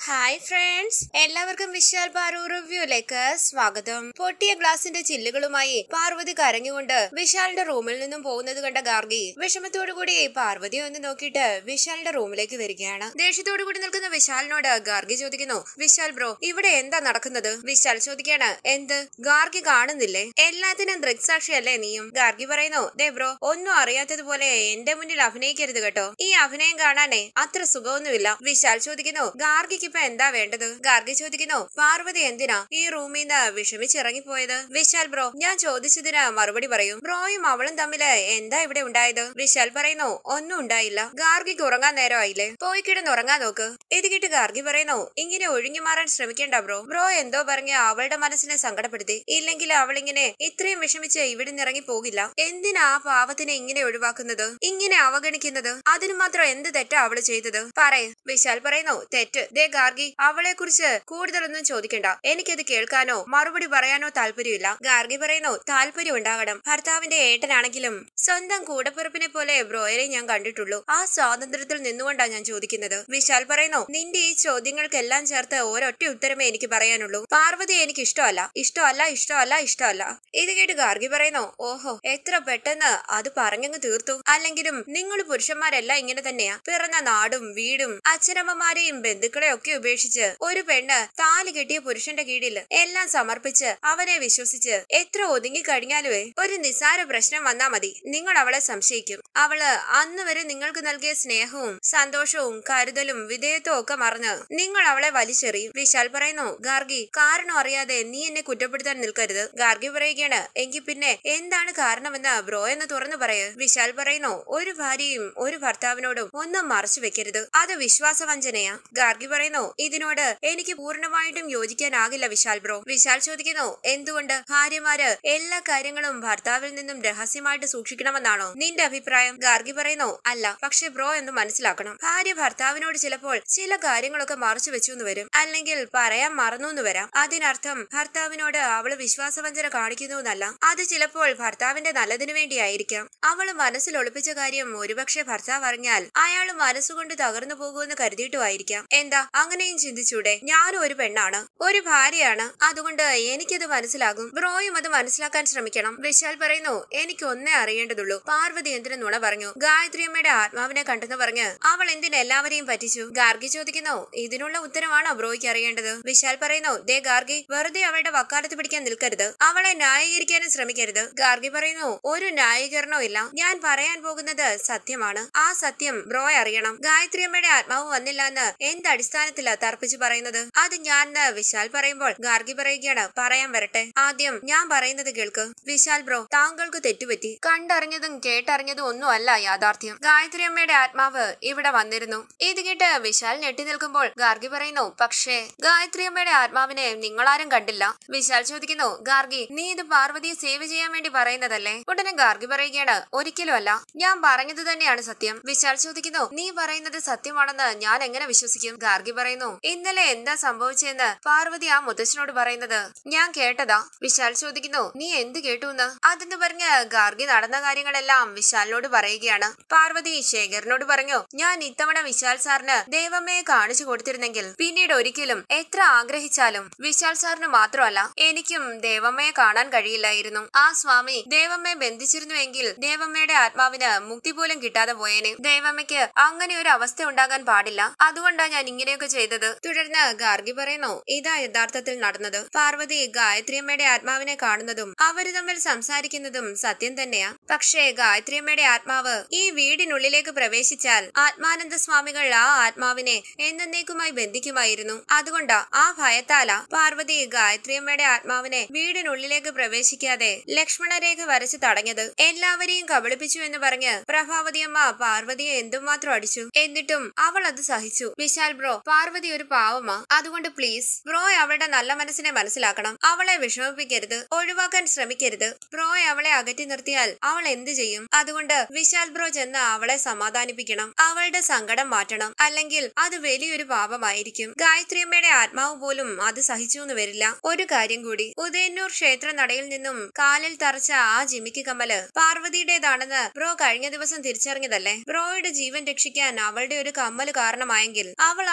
hi friends എല്ലാവർക്കും വിശാൽ പാറു റിവ്യൂയിലേക്ക് സ്വാഗതം പൊട്ടിയ ഗ്ലാസിന്റെ ചില്ലുകളുമായി പാർവതി കരഞ്ഞുകൊണ്ട് വിശാലിന്റെ റൂമിൽ നിന്നും പോകുന്നത് കണ്ട ഗാർഗി വിഷമത്തോടുകൂടി പാർവതി ഒന്ന് നോക്കിയിട്ട് വിശാലിന്റെ റൂമിലേക്ക് വരികയാണ് ദേഷ്യത്തോടു കൂടി നിൽക്കുന്ന വിശാലിനോട് ഗാർഗി ചോദിക്കുന്നു വിശാൽ ബ്രോ ഇവിടെ എന്താ നടക്കുന്നത് വിശാൽ ചോദിക്കാണ് എന്ത് ഗാർഗി കാണുന്നില്ലേ എല്ലാത്തിനും ദൃക്സാക്ഷിയല്ലേ നീയും ഗാർഗി പറയുന്നു ദേ ബ്രോ ഒന്നും അറിയാത്തതുപോലെ എന്റെ മുന്നിൽ അഭിനയിക്കരുത് കേട്ടോ ഈ അഭിനയം കാണാനേ അത്ര സുഖമൊന്നുമില്ല വിശാൽ ചോദിക്കുന്നു ഗാർഗിക്ക് ഇപ്പൊ എന്താ വേണ്ടത് ഗാർഗി ചോദിക്കുന്നു പാർവതി എന്തിനാ ഈ റൂമിൽ നിന്ന് വിഷമിച്ചിറങ്ങിപ്പോയത് വിശാൽ ബ്രോ ഞാൻ ചോദിച്ചതിന് മറുപടി പറയും ബ്രോയും അവളും തമ്മില് എന്താ ഇവിടെ ഉണ്ടായത് വിശാൽ പറയുന്നു ഒന്നും ഉണ്ടായില്ല ഗാർഗിക്ക് ഉറങ്ങാൻ നേരമായില്ലേ പോയി കിടന്ന് ഉറങ്ങാൻ നോക്ക് ഇത് കേട്ട് ഗാർഗി പറയുന്നു ഇങ്ങനെ ഒഴിഞ്ഞു മാറാൻ ശ്രമിക്കണ്ട ബ്രോ ബ്രോ എന്തോ പറഞ്ഞ് അവളുടെ മനസ്സിനെ സങ്കടപ്പെടുത്തി ഇല്ലെങ്കിൽ അവളിങ്ങനെ ഇത്രയും വിഷമിച്ച് ഇവിടെ നിന്ന് ഇറങ്ങി പോകില്ല എന്തിനാ ആ പാവത്തിനെ ഇങ്ങനെ ഒഴിവാക്കുന്നത് ഇങ്ങനെ അവഗണിക്കുന്നത് അതിന് മാത്രം എന്ത് തെറ്റാ അവള് ചെയ്തത് പറയ് വിശാൽ പറയുന്നു തെറ്റ് ദേ ഗാർഗി അവളെ കുറിച്ച് കൂടുതലൊന്നും ചോദിക്കണ്ട എനിക്കത് കേൾക്കാനോ മറുപടി പറയാനോ താല്പര്യമില്ല ഗാർഗി പറയുന്നു താല്പര്യം ഉണ്ടാകണം ഭർത്താവിന്റെ ഏട്ടനാണെങ്കിലും സ്വന്തം കൂടപ്പിറപ്പിനെ പോലെ ബ്രോയറെ ഞാൻ കണ്ടിട്ടുള്ളൂ ആ സ്വാതന്ത്ര്യത്തിൽ നിന്നുകൊണ്ടാ ഞാൻ ചോദിക്കുന്നത് വിശാൽ പറയുന്നു നിന്റെ ഈ ചോദ്യങ്ങൾക്കെല്ലാം ചേർത്ത് ഒരൊറ്റ ഉത്തരമേ എനിക്ക് പറയാനുള്ളൂ പാർവതി എനിക്ക് ഇഷ്ടമല്ല ഇഷ്ടമല്ല ഇഷ്ടമല്ല ഇഷ്ടമല്ല ഇത് കേട്ട് ഗാർഗി പറയുന്നു ഓഹോ എത്ര പെട്ടെന്ന് അത് പറഞ്ഞങ്ങ് തീർത്തു അല്ലെങ്കിലും നിങ്ങൾ പുരുഷന്മാരെല്ലാം ഇങ്ങനെ തന്നെയാ പിറന്ന നാടും വീടും അച്ഛനമ്മമാരെയും ബന്ധുക്കളെ ഒക്കെ ഉപേക്ഷിച്ച് ഒരു പെണ്ണ് താലി കെട്ടിയ പുരുഷന്റെ കീഴിൽ എല്ലാം സമർപ്പിച്ച് അവനെ വിശ്വസിച്ച് എത്ര ഒതുങ്ങി കഴിഞ്ഞാലുവേ ഒരു നിസാര പ്രശ്നം വന്നാ മതി നിങ്ങൾ അവളെ സംശയിക്കും അവള് അന്ന് വരെ നിങ്ങൾക്ക് നൽകിയ സ്നേഹവും സന്തോഷവും കരുതലും വിധേയത്വവും ഒക്കെ മറന്ന് നിങ്ങൾ അവളെ വലിച്ചെറിയും വിശാൽ പറയുന്നു ഗാർഗി കാരണം അറിയാതെ നീ എന്നെ കുറ്റപ്പെടുത്താൻ നിൽക്കരുത് ഗാർഗി പറയുകയാണ് എങ്കിൽ പിന്നെ എന്താണ് കാരണമെന്ന് ബ്രോ എന്ന് തുറന്നു പറയ് വിശാൽ പറയുന്നു ഒരു ഭാര്യയും ഒരു ഭർത്താവിനോടും ഒന്നും മറച്ചു വെക്കരുത് അത് വിശ്വാസവഞ്ചനയാ ഗാർഗി പറയുന്നു ഇതിനോട് എനിക്ക് പൂർണ്ണമായിട്ടും യോജിക്കാനാകില്ല വിശാൽ ബ്രോ വിശാൽ ചോദിക്കുന്നു എന്തുകൊണ്ട് ഭാര്യമാര് എല്ലാ കാര്യങ്ങളും ഭർത്താവിൽ നിന്നും രഹസ്യമായിട്ട് സൂക്ഷിക്കണമെന്നാണോ നിന്റെ അഭിപ്രായം ഗാർഗി പറയുന്നു അല്ല പക്ഷെ ബ്രോ എന്ന് മനസ്സിലാക്കണം ഭാര്യ ഭർത്താവിനോട് ചിലപ്പോൾ ചില കാര്യങ്ങളൊക്കെ മറച്ചു വെച്ചു എന്ന് വരും അല്ലെങ്കിൽ പറയാൻ മറന്നു എന്ന് വരാം അതിനർത്ഥം ഭർത്താവിനോട് അവള് വിശ്വാസവഞ്ചന കാണിക്കുന്നു എന്നല്ല അത് ചിലപ്പോൾ ഭർത്താവിന്റെ നല്ലതിനു വേണ്ടിയായിരിക്കാം അവള് മനസ്സിൽ ഒളിപ്പിച്ച കാര്യം ഒരുപക്ഷെ ഭർത്താവ് അറിഞ്ഞാൽ അയാൾ മനസ്സുകൊണ്ട് തകർന്നു പോകുമെന്ന് കരുതിയിട്ടുമായിരിക്കാം എന്താ അങ്ങനെയും ചിന്തിച്ചൂടെ ഞാനും ഒരു പെണ്ണാണ് ഒരു ഭാര്യയാണ് അതുകൊണ്ട് എനിക്കത് മനസ്സിലാകും ബ്രോയും അത് മനസ്സിലാക്കാൻ ശ്രമിക്കണം വിശാൽ പറയുന്നു എനിക്ക് ഒന്നേ അറിയേണ്ടതുള്ളൂ പാർവതി എന്തിനു നുണ പറഞ്ഞു ഗായത്രി അമ്മയുടെ ആത്മാവിനെ കണ്ടെന്ന് പറഞ്ഞ് അവൾ എന്തിന് എല്ലാവരെയും പറ്റിച്ചു ഗാർഗി ചോദിക്കുന്നു ഇതിനുള്ള ഉത്തരമാണോ ബ്രോയ്ക്ക് അറിയേണ്ടത് വിശാൽ പറയുന്നു ദേ ഗാർഗി വെറുതെ അവളുടെ വക്കാലത്ത് പിടിക്കാൻ നിൽക്കരുത് അവളെ ന്യായീകരിക്കാനും ശ്രമിക്കരുത് ഗാർഗി പറയുന്നു ഒരു ന്യായീകരണവും ഇല്ല ഞാൻ പറയാൻ പോകുന്നത് സത്യമാണ് ആ സത്യം ബ്രോ അറിയണം ഗായത്രി അമ്മയുടെ ആത്മാവ് വന്നില്ല എന്ന് എന്ത് അടിസ്ഥാനത്തിലാ തർപ്പിച്ച് പറയുന്നത് അത് ഞാൻ എന്ന് വിശാൽ പറയുമ്പോൾ ഗാർഗി പറയുകയാണ് പറയാൻ വരട്ടെ ആദ്യം ഞാൻ പറയുന്നത് കേൾക്ക് വിശാൽ ബ്രോ താങ്കൾക്ക് തെറ്റുപറ്റി കണ്ടറിഞ്ഞതും കേട്ടറിഞ്ഞതും ഒന്നും അല്ല യാഥാർത്ഥ്യം ഗായത്രി അമ്മയുടെ ആത്മാവ് ഇവിടെ വന്നിരുന്നു ഇത് കേട്ട് വിശാൽ ഞെട്ടി നിൽക്കുമ്പോൾ ഗാർഗി പറയുന്നു പക്ഷേ ഗായത്രി അമ്മയുടെ ആത്മാവിനെ നിങ്ങളാരും കണ്ടില്ല വിശാൽ ചോദിക്കുന്നു ഗാർഗി നീ ഇത് പാർവതിയെ സേവ് ചെയ്യാൻ വേണ്ടി പറയുന്നതല്ലേ ഉടനെ ഗാർഗി പറയുകയാണ് ഒരിക്കലും അല്ല ഞാൻ പറഞ്ഞത് തന്നെയാണ് സത്യം വിശാൽ ചോദിക്കുന്നു നീ പറയുന്നത് സത്യമാണെന്ന് ഞാൻ എങ്ങനെ വിശ്വസിക്കും ഗാർഗി പറയുന്നു ഇന്നലെ എന്താ സംഭവിച്ചെന്ന് പാർവതി ആ മുത്തച്ഛനോട് പറയുന്നത് ഞാൻ കേട്ടതാ വിശാൽ ചോദിക്കുന്നു നീ എന്ത് കേട്ടു എന്ന് അതെന്ന് പറഞ്ഞ് ഗാർഗി നടന്ന കാര്യങ്ങളെല്ലാം വിശാലിനോട് പറയുകയാണ് പാർവതി ശേഖരനോട് പറഞ്ഞു ഞാൻ ഇത്തവണ വിശാൽ സാറിന് ദേവമ്മയെ കാണിച്ചു കൊടുത്തിരുന്നെങ്കിൽ പിന്നീട് ഒരിക്കലും എത്ര ആഗ്രഹിച്ചാലും വിശാൽ സാറിന് മാത്രമല്ല എനിക്കും ദേവമ്മയെ കാണാൻ കഴിയില്ലായിരുന്നു ആ സ്വാമി ദേവമ്മയെ ബന്ധിച്ചിരുന്നുവെങ്കിൽ ദേവമ്മയുടെ ആത്മാവിന് മുക്തി പോലും കിട്ടാതെ പോയേനെ ദേവമ്മയ്ക്ക് അങ്ങനെ ഒരു അവസ്ഥ ഉണ്ടാകാൻ പാടില്ല അതുകൊണ്ടാ ഞാൻ ഇങ്ങനെയൊക്കെ ചെയ്തത് തുടർന്ന് ഗാർഗി പറയുന്നു ഇതാ യഥാർത്ഥത്തിൽ നടന്നത് പാർവതി ഗായത്രിയമ്മയുടെ ആത്മാവിനെ കാണുന്നതും അവര് തമ്മിൽ സംസാരിക്കുന്നതും സത്യം തന്നെയാ പക്ഷേ ഗായത്രിയമ്മയുടെ ആത്മാവ് ഈ വീടിനുള്ളിലേക്ക് പ്രവേശിച്ചാൽ ആത്മാനന്ദ സ്വാമികൾ ആ ആത്മാവിനെ എന്നേക്കുമായി ബന്ധിക്കുമായിരുന്നു അതുകൊണ്ടാ ആ ഭയത്താല പാർവതി ഗായത്രിയമ്മയുടെ ആത്മാവിനെ വീടിനുള്ളിലേക്ക് പ്രവേശിക്കാതെ ലക്ഷ്മണരേഖ വരച്ച് തടഞ്ഞത് എല്ലാവരെയും കബളിപ്പിച്ചു എന്ന് പറഞ്ഞ് പ്രഭാവതിയമ്മ പാർവതിയെ എന്തുമാത്രം അടിച്ചു എന്നിട്ടും അവൾ അത് സഹിച്ചു വിശാൽ ബ്രോ പാർവതി ഒരു പാവമാ അതുകൊണ്ട് പ്ലീസ് ബ്രോ അവളുടെ നല്ല മനസ്സിനെ മനസ്സിലാക്കണം അവളെ വിഷമിപ്പിക്കരുത് ഒഴിവാക്കാൻ ശ്രമിക്കരുത് ബ്രോ അവളെ അകറ്റി നിർത്തിയാൽ അവൾ എന്ത് ചെയ്യും അതുകൊണ്ട് വിശാൽ ബ്രോ ചെന്ന് അവളെ സമാധാനിപ്പിക്കണം അവളുടെ സങ്കടം മാറ്റണം അല്ലെങ്കിൽ അത് വലിയൊരു പാപമായിരിക്കും ഗായത്രിയമ്മയുടെ ആത്മാവ് പോലും അത് സഹിച്ചു എന്ന് വരില്ല ഒരു കാര്യം കൂടി ഉദയന്നൂർ ക്ഷേത്ര നടയിൽ നിന്നും കാലിൽ തറച്ച ആ ജിമിക്ക് കമ്മല് പാർവതിയുടേതാണെന്ന് ബ്രോ കഴിഞ്ഞ ദിവസം തിരിച്ചറിഞ്ഞതല്ലേ ബ്രോയുടെ ജീവൻ രക്ഷിക്കാൻ അവളുടെ ഒരു കമ്മല് കാരണമായെങ്കിൽ അവളാണ് ബ്രോയുടെ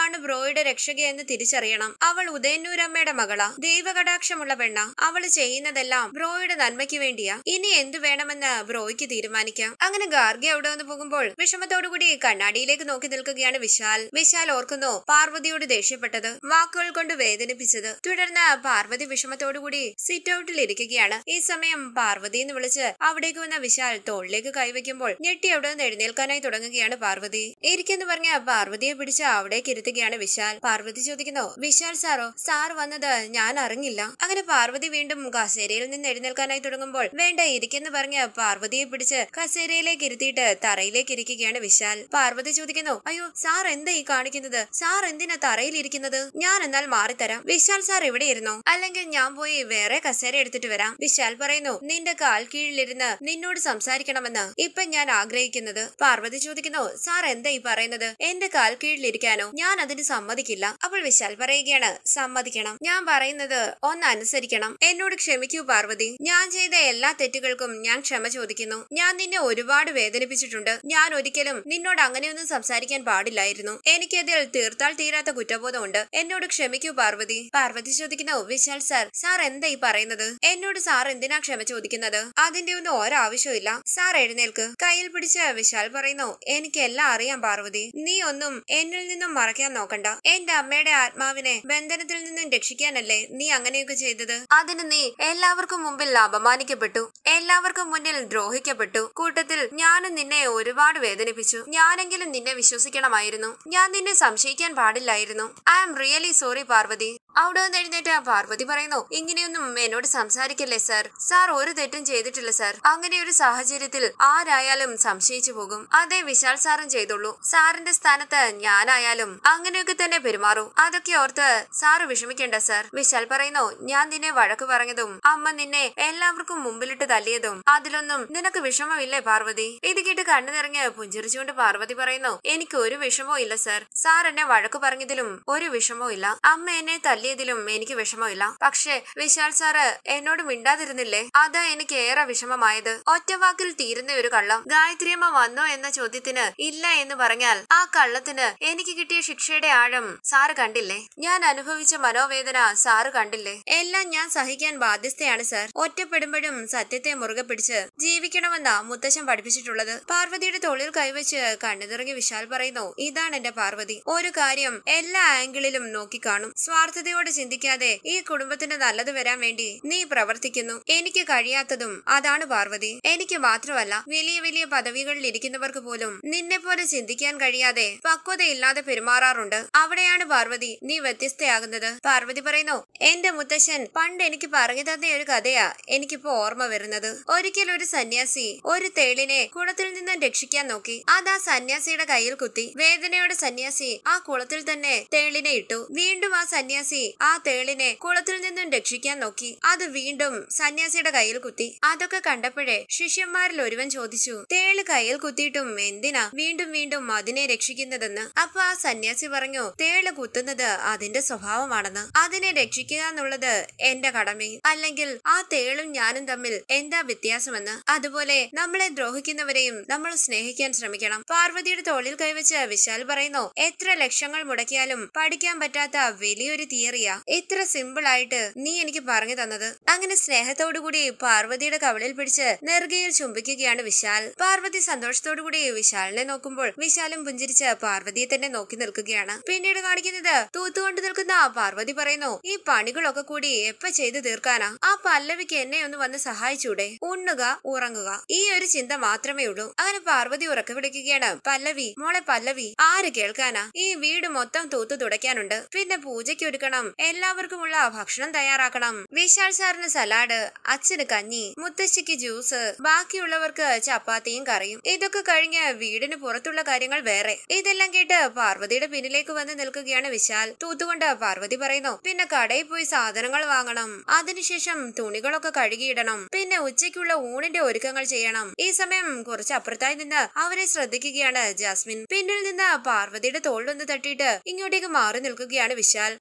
ബ്രോയുടെ രക്ഷകയെന്ന് തിരിച്ചറിയണം അവൾ ഉദയന്നൂരമ്മയുടെ മകളാ ദൈവകടാക്ഷമുള്ള പെണ്ണ അവള് ചെയ്യുന്നതെല്ലാം ബ്രോയുടെ നന്മയ്ക്ക് വേണ്ടിയാ ഇനി എന്തു വേണമെന്ന് ബ്രോയ്ക്ക് തീരുമാനിക്കാം അങ്ങനെ ഗാർഗി അവിടെ വന്ന് പോകുമ്പോൾ വിഷമത്തോടുകൂടി കണ്ണാടിയിലേക്ക് നോക്കി നിൽക്കുകയാണ് വിശാൽ വിശാൽ ഓർക്കുന്നു പാർവതിയോട് ദേഷ്യപ്പെട്ടത് വാക്കുകൾ കൊണ്ട് വേദനിപ്പിച്ചത് തുടർന്ന് പാർവതി വിഷമത്തോടുകൂടി സിറ്റ് ഔട്ടിൽ ഇരിക്കുകയാണ് ഈ സമയം പാർവതി എന്ന് വിളിച്ച് അവിടേക്ക് വന്ന വിശാൽ തോളിലേക്ക് കൈവയ്ക്കുമ്പോൾ ഞെട്ടി അവിടെ നിന്ന് എഴുന്നേൽക്കാനായി തുടങ്ങുകയാണ് പാർവതി ഇരിക്കെന്ന് പറഞ്ഞ പാർവതിയെ പിടിച്ച് അവിടേക്ക് ഇരുത്തുകയാണ് വിശാൽ പാർവതി ചോദിക്കുന്നു വിശാൽ സാറോ സാർ വന്നത് ഞാൻ അറിഞ്ഞില്ല അങ്ങനെ പാർവതി വീണ്ടും കസേരയിൽ നിന്ന് എഴുന്നേൽക്കാനായി തുടങ്ങുമ്പോൾ വേണ്ട ഇരിക്കെന്ന് പറഞ്ഞ് പാർവതിയെ പിടിച്ച് കസേരയിലേക്ക് ഇരുത്തിയിട്ട് തറയിലേക്ക് ഇരിക്കുകയാണ് വിശാൽ പാർവതി ചോദിക്കുന്നു അയ്യോ സാർ എന്താ ഈ കാണിക്കുന്നത് സാർ എന്തിനാ തറയിൽ ഇരിക്കുന്നത് ഞാൻ എന്നാൽ മാറിത്തരാം വിശാൽ സാർ ഇവിടെ ഇരുന്നോ അല്ലെങ്കിൽ ഞാൻ പോയി വേറെ കസേര എടുത്തിട്ട് വരാം വിശാൽ പറയുന്നു നിന്റെ കാൽ കീഴിലിരുന്ന് നിന്നോട് സംസാരിക്കണമെന്ന് ഇപ്പൊ ഞാൻ ആഗ്രഹിക്കുന്നത് പാർവതി ചോദിക്കുന്നു സാർ എന്താ ഈ പറയുന്നത് എന്റെ കാൽ കീഴിലിരിക്കാനോ ഞാൻ അതിന് സമ്മതിക്കില്ല അപ്പോൾ വിശാൽ പറയുകയാണ് സമ്മതിക്കണം ഞാൻ പറയുന്നത് ഒന്ന് അനുസരിക്കണം എന്നോട് ക്ഷമിക്കൂ പാർവതി ഞാൻ ചെയ്ത എല്ലാ തെറ്റുകൾക്കും ഞാൻ ക്ഷമ ചോദിക്കുന്നു ഞാൻ നിന്നെ ഒരുപാട് വേദനിപ്പിച്ചിട്ടുണ്ട് ഞാൻ ഒരിക്കലും നിന്നോട് അങ്ങനെയൊന്നും സംസാരിക്കാൻ പാടില്ലായിരുന്നു എനിക്കതിൽ തീർത്താൽ തീരാത്ത കുറ്റബോധമുണ്ട് എന്നോട് ക്ഷമിക്കൂ പാർവതി പാർവതി ചോദിക്കുന്നു വിശാൽ സാർ സാർ എന്താ ഈ പറയുന്നത് എന്നോട് സാർ എന്തിനാ ക്ഷമ ചോദിക്കുന്നത് അതിന്റെ ഒന്നും ഒരാവശ്യമില്ല സാർ എഴുന്നേൽക്ക് കയ്യിൽ പിടിച്ച് വിശാൽ പറയുന്നു എനിക്ക് എല്ലാം അറിയാം പാർവതി നീ ഒന്നും എന്നിൽ നിന്നും മറയ്ക്കാൻ നോക്കണ്ട എന്റെ അമ്മയുടെ ആത്മാവിനെ ബന്ധനത്തിൽ നിന്നും രക്ഷിക്കാനല്ലേ നീ അങ്ങനെയൊക്കെ ചെയ്തത് അതിന് നീ എല്ലാവർക്കും മുമ്പിൽ അപമാനിക്കപ്പെട്ടു എല്ലാവർക്കും മുന്നിൽ ദ്രോഹിക്കപ്പെട്ടു കൂട്ടത്തിൽ ഞാനും നിന്നെ ഒരുപാട് വേദനിപ്പിച്ചു ഞാനെങ്കിലും നിന്നെ വിശ്വസിക്കണമായിരുന്നു ഞാൻ നിന്നെ സംശയിക്കാൻ പാടില്ലായിരുന്നു I am really sorry Parvathy അവിടെ നിന്ന് എഴുന്നേറ്റ് ആ പാർവതി പറയുന്നു ഇങ്ങനെയൊന്നും എന്നോട് സംസാരിക്കല്ലേ സർ സാർ ഒരു തെറ്റും ചെയ്തിട്ടില്ല സർ അങ്ങനെ ഒരു സാഹചര്യത്തിൽ ആരായാലും സംശയിച്ചു പോകും അതേ വിശാൽ സാറും ചെയ്തുള്ളൂ സാറിന്റെ സ്ഥാനത്ത് ഞാനായാലും അങ്ങനെയൊക്കെ തന്നെ പെരുമാറൂ അതൊക്കെ ഓർത്ത് സാറ് വിഷമിക്കേണ്ട സർ വിശാൽ പറയുന്നു ഞാൻ നിന്നെ വഴക്ക് പറഞ്ഞതും അമ്മ നിന്നെ എല്ലാവർക്കും മുമ്പിലിട്ട് തല്ലിയതും അതിലൊന്നും നിനക്ക് വിഷമമില്ലേ പാർവതി ഇത് കേട്ട് കണ്ണു നിറഞ്ഞ് പുഞ്ചിരിച്ചുകൊണ്ട് പാർവതി പറയുന്നു എനിക്ക് ഒരു വിഷമവും ഇല്ല സർ സാർ എന്നെ വഴക്ക് പറഞ്ഞതിലും ഒരു വിഷമവും ഇല്ല അമ്മ എന്നെ തല്ലിയതിലും എനിക്ക് വിഷമമില്ല പക്ഷേ വിശാൽ സാറ് എന്നോട് മിണ്ടാതിരുന്നില്ലേ അതാ എനിക്ക് ഏറെ വിഷമമായത് ഒറ്റ വാക്കിൽ തീരുന്ന ഒരു കള്ളം ഗായത്രിയമ്മ വന്നോ എന്ന ചോദ്യത്തിന് ഇല്ല എന്ന് പറഞ്ഞാൽ ആ കള്ളത്തിന് എനിക്ക് കിട്ടിയ ശിക്ഷയുടെ ആഴം സാറ് കണ്ടില്ലേ ഞാൻ അനുഭവിച്ച മനോവേദന സാറ് കണ്ടില്ലേ എല്ലാം ഞാൻ സഹിക്കാൻ ബാധ്യസ്ഥയാണ് സർ ഒറ്റപ്പെടുമ്പോഴും സത്യത്തെ മുറുകെ പിടിച്ച് ജീവിക്കണമെന്നാ മുത്തശ്ശൻ പഠിപ്പിച്ചിട്ടുള്ളത് പാർവതിയുടെ തോളിൽ കൈവച്ച് കണ്ണുതിറങ്ങി വിശാൽ പറയുന്നു ഇതാണ് എന്റെ പാർവതി ഒരു കാര്യം എല്ലാ ആംഗിളിലും നോക്കിക്കാണും സ്വാർത്ഥതയോടെ ചിന്തിക്കാതെ ഈ കുടുംബത്തിന് നല്ലത് വരാൻ വേണ്ടി നീ പ്രവർത്തിക്കുന്നു എനിക്ക് കഴിയാത്തതും അതാണ് പാർവതി എനിക്ക് മാത്രമല്ല വലിയ വലിയ പദവികളിൽ ഇരിക്കുന്നവർക്ക് പോലും നിന്നെ പോലെ ചിന്തിക്കാൻ കഴിയാതെ പക്വതയില്ലാതെ പെരുമാറാറുണ്ട് അവിടെയാണ് പാർവതി നീ വ്യത്യസ്തയാകുന്നത് പാർവതി പറയുന്നു എന്റെ മുത്തശ്ശൻ പണ്ട് എനിക്ക് പറഞ്ഞു തന്ന ഒരു കഥയാ എനിക്കിപ്പോ ഓർമ്മ വരുന്നത് ഒരിക്കൽ ഒരു സന്യാസി ഒരു തേളിനെ കുളത്തിൽ നിന്നും രക്ഷിക്കാൻ നോക്കി അത് ആ സന്യാസിയുടെ കയ്യിൽ കുത്തി വേദനയോടെ സന്യാസി ആ കുളത്തിൽ തന്നെ തേളിനെ ഇട്ടു വീണ്ടും ആ സന്യാസി ആ തേളിനെ കുളത്തിൽ നിന്നും രക്ഷിക്കാൻ നോക്കി അത് വീണ്ടും സന്യാസിയുടെ കയ്യിൽ കുത്തി അതൊക്കെ കണ്ടപ്പോഴേ ശിഷ്യന്മാരിൽ ഒരുവൻ ചോദിച്ചു തേള് കയ്യിൽ കുത്തിയിട്ടും എന്തിനാ വീണ്ടും വീണ്ടും അതിനെ രക്ഷിക്കുന്നതെന്ന് അപ്പൊ ആ സന്യാസി പറഞ്ഞു തേള് കുത്തുന്നത് അതിന്റെ സ്വഭാവമാണെന്ന് അതിനെ രക്ഷിക്കുക എന്നുള്ളത് എന്റെ കടമയും അല്ലെങ്കിൽ ആ തേളും ഞാനും തമ്മിൽ എന്താ വ്യത്യാസമെന്ന് അതുപോലെ നമ്മളെ ദ്രോഹിക്കുന്നവരെയും നമ്മൾ സ്നേഹിക്കാൻ ശ്രമിക്കണം പാർവതിയുടെ തോളിൽ കൈവച്ച് വിശാൽ പറയുന്നു എത്ര ലക്ഷങ്ങൾ മുടക്കിയാലും പഠിക്കാൻ പറ്റാത്ത വലിയൊരു തിയറിയാ ഇത്ര സിമ്പിൾ ആയിട്ട് നീ എനിക്ക് പറഞ്ഞു തന്നത് അങ്ങനെ സ്നേഹത്തോടുകൂടി പാർവതിയുടെ കവളിൽ പിടിച്ച് നെറുകയിൽ ചുംബിക്കുകയാണ് വിശാൽ പാർവതി സന്തോഷത്തോടുകൂടി വിശാലിനെ നോക്കുമ്പോൾ വിശാലും പുഞ്ചിരിച്ച് പാർവതിയെ തന്നെ നോക്കി നിൽക്കുകയാണ് പിന്നീട് കാണിക്കുന്നത് തൂത്തുകൊണ്ട് നിൽക്കുന്ന ആ പാർവതി പറയുന്നു ഈ പണികളൊക്കെ കൂടി എപ്പ ചെയ്തു തീർക്കാനാ ആ പല്ലവിക്ക് എന്നെ ഒന്ന് വന്ന് സഹായിച്ചൂടെ ഉണ്ണുക ഉറങ്ങുക ഈ ഒരു ചിന്ത മാത്രമേ ഉള്ളൂ അങ്ങനെ പാർവതി ഉറക്കെ വിളിക്കുകയാണ് പല്ലവി മോളെ പല്ലവി ആര് കേൾക്കാനാ ഈ വീട് മൊത്തം തൂത്തു തുടയ്ക്കാനുണ്ട് പിന്നെ പൂജയ്ക്ക് ഒരുക്കണം എല്ലാവർക്കുമുള്ള ഭക്ഷണം തയ്യാറാക്കണം വിശാൽ സാറിന് സലാഡ് അച്ഛന് കഞ്ഞി മുത്തശ്ശിക്ക് ജ്യൂസ് ബാക്കിയുള്ളവർക്ക് ചപ്പാത്തിയും കറിയും ഇതൊക്കെ കഴിഞ്ഞ് വീടിന് പുറത്തുള്ള കാര്യങ്ങൾ വേറെ ഇതെല്ലാം കേട്ട് പാർവതിയുടെ പിന്നിലേക്ക് വന്ന് നിൽക്കുകയാണ് വിശാൽ തൂത്തുകൊണ്ട് പാർവതി പറയുന്നു പിന്നെ കടയിൽ പോയി സാധനങ്ങൾ വാങ്ങണം അതിനുശേഷം തുണികളൊക്കെ കഴുകിയിടണം പിന്നെ ഉച്ചയ്ക്കുള്ള ഊണിന്റെ ഒരുക്കങ്ങൾ ചെയ്യണം ഈ സമയം കുറച്ച് അപ്പുറത്തായി നിന്ന് അവരെ ശ്രദ്ധിക്കുകയാണ് ജാസ്മിൻ പിന്നിൽ നിന്ന് പാർവതിയുടെ തോളിലൊന്ന് തട്ടിയിട്ട് ഇങ്ങോട്ടേക്ക് മാറി നിൽക്കുകയാണ് വിശാൽ ആരാധ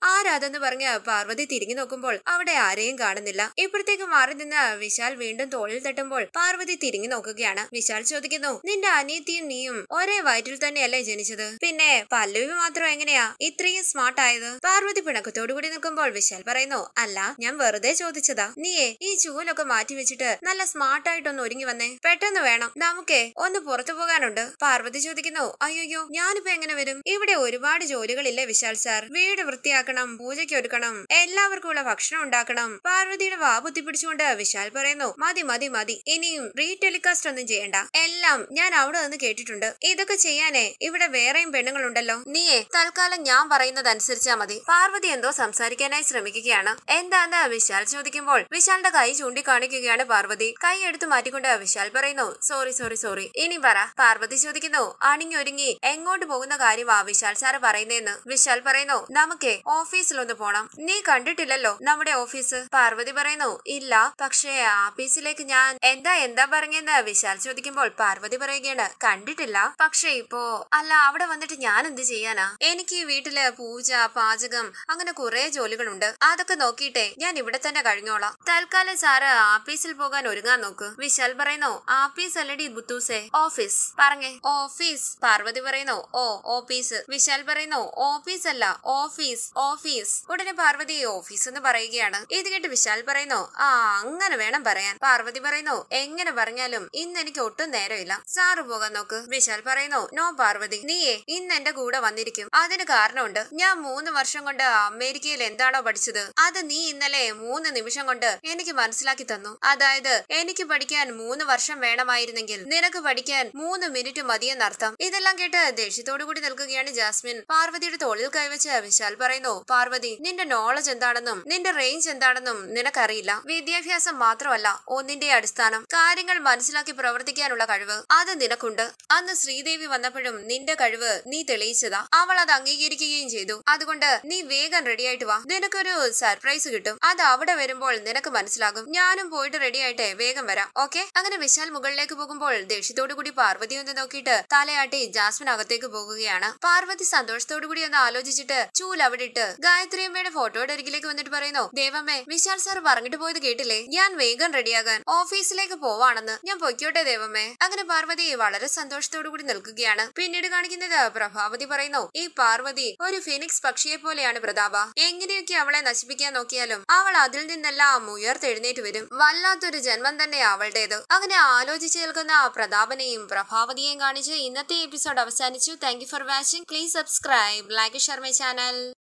അതെന്ന് പറഞ്ഞ് പാർവതി തിരിഞ്ഞു നോക്കുമ്പോൾ അവിടെ ആരെയും കാണുന്നില്ല ഇപ്പോഴത്തേക്ക് മാറി നിന്ന് വിശാൽ വീണ്ടും തോളിൽ തട്ടുമ്പോൾ പാർവതി തിരിഞ്ഞു നോക്കുകയാണ് വിശാൽ ചോദിക്കുന്നു നിന്റെ അനിയത്തിയും നീയും ഒരേ വയറ്റിൽ തന്നെയല്ലേ ജനിച്ചത് പിന്നെ പല്ലവി മാത്രം എങ്ങനെയാ ഇത്രയും സ്മാർട്ട് ആയത് പാർവതി പിണക്കത്തോടുകൂടി നിൽക്കുമ്പോൾ വിശാൽ പറയുന്നു അല്ല ഞാൻ വെറുതെ ചോദിച്ചതാ നീയേ ഈ ചൂലൊക്കെ മാറ്റി വെച്ചിട്ട് നല്ല സ്മാർട്ട് ആയിട്ടൊന്ന് ഒരുങ്ങി വന്നേ പെട്ടെന്ന് വേണം നമുക്കേ ഒന്ന് പുറത്തു പോകാനുണ്ട് പാർവതി ചോദിക്കുന്നു അയ്യോ ഞാനിപ്പോ എങ്ങനെ വരും ഇവിടെ ഒരുപാട് ജോലികളില്ലേ വിശാൽ സാർ വീട് വൃത്തിയാക്കണം പൂജയ്ക്ക് ഒരുക്കണം എല്ലാവർക്കും ഉള്ള ഭക്ഷണം ഉണ്ടാക്കണം പാർവതിയുടെ വാ ബുദ്ധിപ്പിടിച്ചുകൊണ്ട് വിശാൽ പറയുന്നു മതി മതി മതി ഇനിയും റീടെലികാസ്റ്റ് ഒന്നും ചെയ്യണ്ട എല്ലാം ഞാൻ അവിടെ നിന്ന് കേട്ടിട്ടുണ്ട് ഇതൊക്കെ ചെയ്യാനേ ഇവിടെ വേറെയും പെണ്ണുങ്ങളുണ്ടല്ലോ നീയേ തൽക്കാലം ഞാൻ പറയുന്നത് അനുസരിച്ചാ മതി പാർവതി എന്തോ സംസാരിക്കാനായി ശ്രമിക്കുകയാണ് എന്താന്ന് വിശാൽ ചോദിക്കുമ്പോൾ വിശാലിന്റെ കൈ ചൂണ്ടിക്കാണിക്കുകയാണ് പാർവതി കൈ എടുത്തു മാറ്റിക്കൊണ്ട് വിശാൽ പറയുന്നു സോറി സോറി സോറി ഇനി പറ പാർവതി ചോദിക്കുന്നു അണിഞ്ഞൊരുങ്ങി എങ്ങോട്ട് പോകുന്ന കാര്യമാ വിശാൽ സാറ് പറയുന്നതെന്ന് വിശാൽ പറയുന്നു നമുക്കേ ഓഫീസിലൊന്ന് പോണം നീ കണ്ടിട്ടില്ലല്ലോ നമ്മുടെ ഓഫീസ് പാർവതി പറയുന്നു ഇല്ല പക്ഷേ ആഫീസിലേക്ക് ഞാൻ എന്താ എന്താ പറഞ്ഞെന്ന് വിശാൽ ചോദിക്കുമ്പോൾ പാർവതി പറയുകയാണ് കണ്ടിട്ടില്ല പക്ഷേ ഇപ്പോ അല്ല അവിടെ വന്നിട്ട് ഞാൻ എന്ത് ചെയ്യാനാ എനിക്ക് ഈ വീട്ടില് പൂജ പാചകം അങ്ങനെ കുറെ ജോലികളുണ്ട് അതൊക്കെ നോക്കിയിട്ടേ ഞാൻ ഇവിടെ തന്നെ കഴിഞ്ഞോളാം തൽക്കാലം സാറ് ആഫീസിൽ പോകാൻ ഒരുങ്ങാൻ നോക്ക് വിശാൽ പറയുന്നു ആഫീസ് അല്ലടി ബുത്തൂസേ ഓഫീസ് പറഞ്ഞേ ഓഫീസ് പാർവതി പറയുന്നു ഓ ഓഫീസ് വിശാൽ പറയുന്നു ഓഫീസ് അല്ല ഓഫീസ് ഓഫീസ് ഉടനെ പാർവതി ഓഫീസ് എന്ന് പറയുകയാണ് ഇത് കേട്ട് വിശാൽ പറയുന്നു ആ അങ്ങനെ വേണം പറയാൻ പാർവതി പറയുന്നു എങ്ങനെ പറഞ്ഞാലും ഇന്ന് എനിക്ക് ഒട്ടും നേരമില്ല സാറ് പോകാൻ നോക്ക് വിശാൽ പറയുന്നു നോ പാർവതി നീയേ ഇന്ന് എന്റെ കൂടെ വന്നിരിക്കും അതിന് കാരണമുണ്ട് ഞാൻ മൂന്ന് വർഷം കൊണ്ട് അമേരിക്കയിൽ എന്താണോ പഠിച്ചത് അത് നീ ഇന്നലെ മൂന്ന് നിമിഷം കൊണ്ട് എനിക്ക് മനസ്സിലാക്കി തന്നു അതായത് എനിക്ക് പഠിക്കാൻ മൂന്ന് വർഷം വേണമായിരുന്നെങ്കിൽ നിനക്ക് പഠിക്കാൻ മൂന്ന് മിനിറ്റ് മതിയെന്നർത്ഥം ഇതെല്ലാം കേട്ട് ദേഷ്യത്തോടു കൂടി നിൽക്കുകയാണ് ജാസ്മിൻ പാർവതിയുടെ തോളിൽ കൈവച്ച് വിശാൽ പറയുന്നു പാർവതി നിന്റെ നോളജ് എന്താണെന്നും നിന്റെ റേഞ്ച് എന്താണെന്നും നിനക്കറിയില്ല വിദ്യാഭ്യാസം മാത്രമല്ല ഒന്നിന്റെ അടിസ്ഥാനം കാര്യങ്ങൾ മനസ്സിലാക്കി പ്രവർത്തിക്കാനുള്ള കഴിവ് അത് നിനക്കുണ്ട് അന്ന് ശ്രീദേവി വന്നപ്പോഴും നിന്റെ കഴിവ് നീ തെളിയിച്ചതാ അവൾ അത് അംഗീകരിക്കുകയും ചെയ്തു അതുകൊണ്ട് നീ വേഗം റെഡിയായിട്ട് വാ നിനക്കൊരു സർപ്രൈസ് കിട്ടും അത് അവിടെ വരുമ്പോൾ നിനക്ക് മനസ്സിലാകും ഞാനും പോയിട്ട് റെഡി ആയിട്ടെ വേഗം വരാം ഓക്കെ അങ്ങനെ വിശാൽ മുകളിലേക്ക് പോകുമ്പോൾ ദേഷ്യത്തോടു കൂടി പാർവതി ഒന്ന് നോക്കിയിട്ട് തലയാട്ടി ജാസ്മിൻ അകത്തേക്ക് പോകുകയാണ് പാർവതി സന്തോഷത്തോടു കൂടി ഒന്ന് ആലോചിച്ചിട്ട് ചൂൽ അവിടെ ഇട്ട് ഗായത്രിയമ്മയുടെ ഫോട്ടോയുടെ അരികിലേക്ക് വന്നിട്ട് പറയുന്നു ദേവമ്മേ വിശാൽ സാർ പറഞ്ഞിട്ട് പോയത് കേട്ടില്ലേ ഞാൻ വേഗം റെഡിയാകാൻ ഓഫീസിലേക്ക് പോവാണെന്ന് ഞാൻ പൊയ്ക്കോട്ടെ ദേവമ്മേ അങ്ങനെ പാർവതി വളരെ സന്തോഷത്തോടു കൂടി നിൽക്കുകയാണ് പിന്നീട് കാണിക്കുന്നത് പ്രഭാവതി പറയുന്നു ഈ പാർവതി ഒരു ഫിനിക്സ് പക്ഷിയെ പോലെയാണ് പ്രതാപ എങ്ങനെയൊക്കെ അവളെ നശിപ്പിക്കാൻ നോക്കിയാലും അവൾ അതിൽ നിന്നെല്ലാം ഉയർത്തെഴുന്നേറ്റ് വരും വല്ലാത്തൊരു ജന്മം തന്നെ അവളുടേത് അങ്ങനെ ആലോചിച്ച് നിൽക്കുന്ന പ്രതാപനെയും പ്രഭാവതിയെയും കാണിച്ച് ഇന്നത്തെ എപ്പിസോഡ് അവസാനിച്ചു thank you for watching please subscribe like ഷർമൈ ചാനൽ